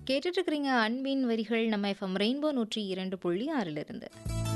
கேட்டுட்டு இருக்கிறீங்க அன்பின் வரிகள் நம்ம எஃப்எம் ரெயின்போ நூற்றி இரண்டு புள்ளி ஆறிலிருந்து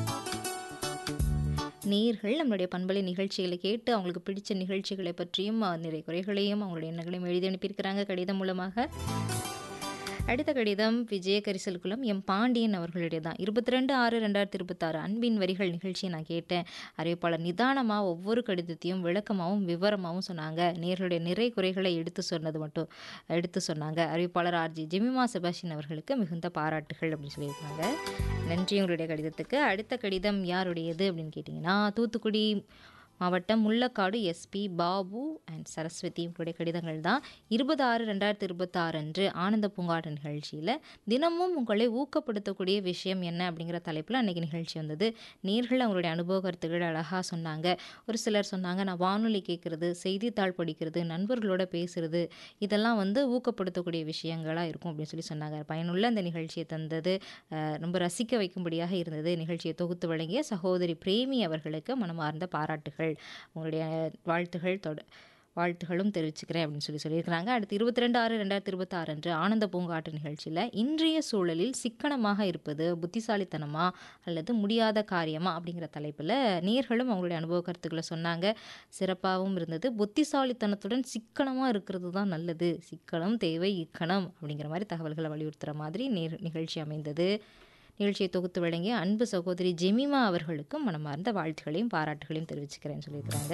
நேர்கள் நம்மளுடைய பண்பலை நிகழ்ச்சிகளை கேட்டு அவங்களுக்கு பிடிச்ச நிகழ்ச்சிகளை பற்றியும் அஹ், நிறைய குறைகளையும் அவங்களுடைய எண்ணங்களையும் எழுதி அனுப்பியிருக்கிறாங்க கடிதம் மூலமாக அடுத்த கடிதம் விஜய கரிசல்குளம் எம் பாண்டியன் அவர்களுடைய தான் இருபத்தி ரெண்டு ஆறு ரெண்டாயிரத்தி இருபத்தாறு அன்பின் வரிகள் நிகழ்ச்சியை நான் கேட்டேன் அறிவிப்பாளர் நிதானமாக ஒவ்வொரு கடிதத்தையும் விளக்கமாகவும் விவரமாகவும் சொன்னாங்க நேர்களுடைய நிறை குறைகளை எடுத்து சொன்னது மட்டும் எடுத்து சொன்னாங்க அறிவிப்பாளர் ஆர்ஜி ஜெமிமா செபாஷின் அவர்களுக்கு மிகுந்த பாராட்டுகள் அப்படின்னு சொல்லியிருக்காங்க நன்றி உங்களுடைய கடிதத்துக்கு அடுத்த கடிதம் யாருடையது அப்படின்னு கேட்டிங்கன்னா தூத்துக்குடி மாவட்டம் முள்ளக்காடு எஸ்பி பாபு அண்ட் சரஸ்வதி இவங்களுடைய கடிதங்கள் தான் இருபது ஆறு ரெண்டாயிரத்தி இருபத்தாறு அன்று ஆனந்த பூங்காட்டு நிகழ்ச்சியில் தினமும் உங்களை ஊக்கப்படுத்தக்கூடிய விஷயம் என்ன அப்படிங்கிற தலைப்பில் அன்றைக்கி நிகழ்ச்சி வந்தது நேர்கள் அவங்களுடைய அனுபவ கருத்துக்கள் அழகாக சொன்னாங்க ஒரு சிலர் சொன்னாங்க நான் வானொலி கேட்குறது செய்தித்தாள் படிக்கிறது நண்பர்களோட பேசுறது இதெல்லாம் வந்து ஊக்கப்படுத்தக்கூடிய விஷயங்களாக இருக்கும் அப்படின்னு சொல்லி சொன்னாங்க பயனுள்ள அந்த நிகழ்ச்சியை தந்தது அஹ், ரொம்ப ரசிக்க வைக்கும்படியாக இருந்தது நிகழ்ச்சியை தொகுத்து வழங்கிய சகோதரி பிரேமி அவர்களுக்கு மனமார்ந்த பாராட்டுகள் உங்களுடைய வாழ்த்துகள் தொட வாழ்த்துகளும் தெரிவிச்சுக்கிறேன் அப்படின்னு சொல்லி சொல்லியிருக்கிறாங்க அடுத்து இருபத்தி ரெண்டு ஆறு ரெண்டாயிரத்தி இருபத்தாறு அன்று ஆனந்த பூங்காட்டு நிகழ்ச்சியில் இன்றைய சூழலில் சிக்கனமாக இருப்பது புத்திசாலித்தனமா அல்லது முடியாத காரியமா அப்படிங்கிற தலைப்பில் நேர்களும் அவங்களுடைய அனுபவ கருத்துக்களை சொன்னாங்க சிறப்பாகவும் இருந்தது புத்திசாலித்தனத்துடன் சிக்கனமாக இருக்கிறது தான் நல்லது சிக்கனம் தேவை இக்கணம் அப்படிங்கிற மாதிரி தகவல்களை வலியுறுத்துகிற மாதிரி நேர் நிகழ்ச்சி அமைந்தது நிகழ்ச்சியை தொகுத்து வழங்கிய அன்பு சகோதரி ஜெமிமா அவர்களுக்கும் மனமார்ந்த வாழ்த்துக்களையும் பாராட்டுகளையும் தெரிவிச்சுக்கிறேன்னு சொல்லியிருக்கிறாங்க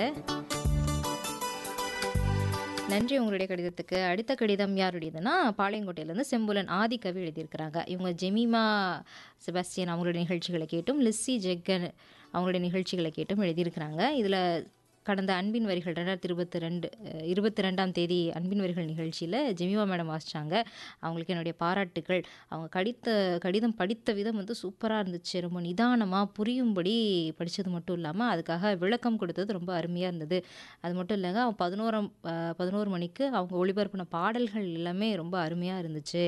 நன்றி உங்களுடைய கடிதத்துக்கு அடுத்த கடிதம் யாருடையதுன்னா பாளையங்கோட்டையிலேருந்து செம்புலன் ஆதிக்கவி எழுதியிருக்கிறாங்க இவங்க ஜெமிமா செபாஸ்டியன் அவங்களுடைய நிகழ்ச்சிகளை கேட்டும் லிஸ்ஸி ஜெக்கன் அவங்களுடைய நிகழ்ச்சிகளை கேட்டும் எழுதியிருக்கிறாங்க இதில் கடந்த அன்பின் வரிகள் ரெண்டாயிரத்தி இருபத்தி ரெண்டு இருபத்தி ரெண்டாம் தேதி அன்பின் வரிகள் நிகழ்ச்சியில் ஜெமிமா மேடம் வாசித்தாங்க அவங்களுக்கு என்னுடைய பாராட்டுக்கள் அவங்க கடித்த கடிதம் படித்த விதம் வந்து சூப்பராக இருந்துச்சு ரொம்ப நிதானமாக புரியும்படி படித்தது மட்டும் இல்லாமல் அதுக்காக விளக்கம் கொடுத்தது ரொம்ப அருமையாக இருந்தது அது மட்டும் இல்லைங்க அவங்க பதினோராம் அஹ், பதினோரு மணிக்கு அவங்க ஒளிபரப்பின பாடல்கள் எல்லாமே ரொம்ப அருமையாக இருந்துச்சு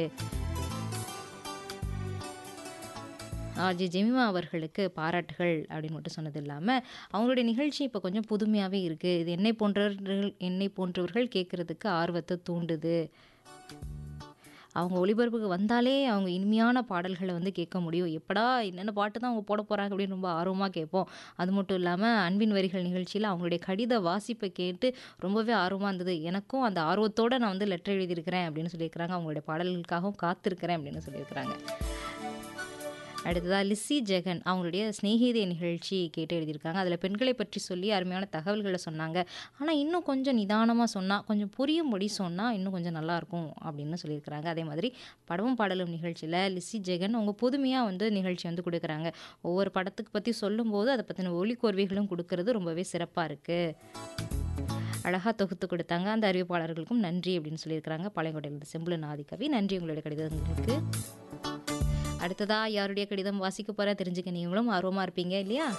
ஆர்ஜி ஜெமிமா அவர்களுக்கு பாராட்டுகள் அப்படின்னு மட்டும் சொன்னது இல்லாமல் அவங்களுடைய நிகழ்ச்சி இப்போ கொஞ்சம் புதுமையாகவே இருக்குது இது என்னை போன்றவர்கள் என்னை போன்றவர்கள் கேட்குறதுக்கு ஆர்வத்தை தூண்டுது அவங்க ஒளிபரப்புக்கு வந்தாலே அவங்க இனிமையான பாடல்களை வந்து கேட்க முடியும் எப்படா என்னென்ன பாட்டு தான் அவங்க போட போகிறாங்க அப்படின்னு ரொம்ப ஆர்வமாக கேட்போம் அது மட்டும் இல்லாமல் அன்பின் வரிகள் நிகழ்ச்சியில் அவங்களுடைய கடித வாசிப்பை கேட்டு ரொம்பவே ஆர்வமாக இருந்தது எனக்கும் அந்த ஆர்வத்தோடு நான் வந்து லெட்டர் எழுதியிருக்கிறேன் அப்படின்னு சொல்லியிருக்கிறாங்க அவங்களுடைய பாடல்களுக்காகவும் காத்திருக்கிறேன் அப்படின்னு சொல்லியிருக்கிறாங்க அடுத்ததாக லிஸி ஜெகன் அவங்களுடைய ஸ்நேகிதே நிகழ்ச்சி கேட்டு எழுதியிருக்காங்க அதில் பெண்களை பற்றி சொல்லி அருமையான தகவல்களை சொன்னாங்க ஆனால் இன்னும் கொஞ்சம் நிதானமாக சொன்னால் கொஞ்சம் புரியும்படி சொன்னால் இன்னும் கொஞ்சம் நல்லாயிருக்கும் அப்படின்னு சொல்லியிருக்கிறாங்க அதே மாதிரி படமும் பாடலும் நிகழ்ச்சியில் லிஸி ஜெகன் அவங்க புதுமையாக வந்து நிகழ்ச்சி வந்து கொடுக்குறாங்க ஒவ்வொரு படத்துக்கு பற்றி சொல்லும்போது அதை பற்றின ஒளிக்கோர்வைகளும் கொடுக்கறது ரொம்பவே சிறப்பாக இருக்குது அழகாக தொகுத்து கொடுத்தாங்க அந்த அறிவிப்பாளர்களுக்கும் நன்றி அப்படின்னு சொல்லியிருக்கிறாங்க பாளையங்கோட்டையிலிருந்து செம்புலன் ஆதிக்கவி நன்றி உங்களுடைய கடிதங்களுக்கு அடுத்ததா யாருடைய கடிதம் வாசிக்க போற தெரிஞ்சுக்க நீங்களும் ஆர்வமாக இருப்பீங்க இல்லையா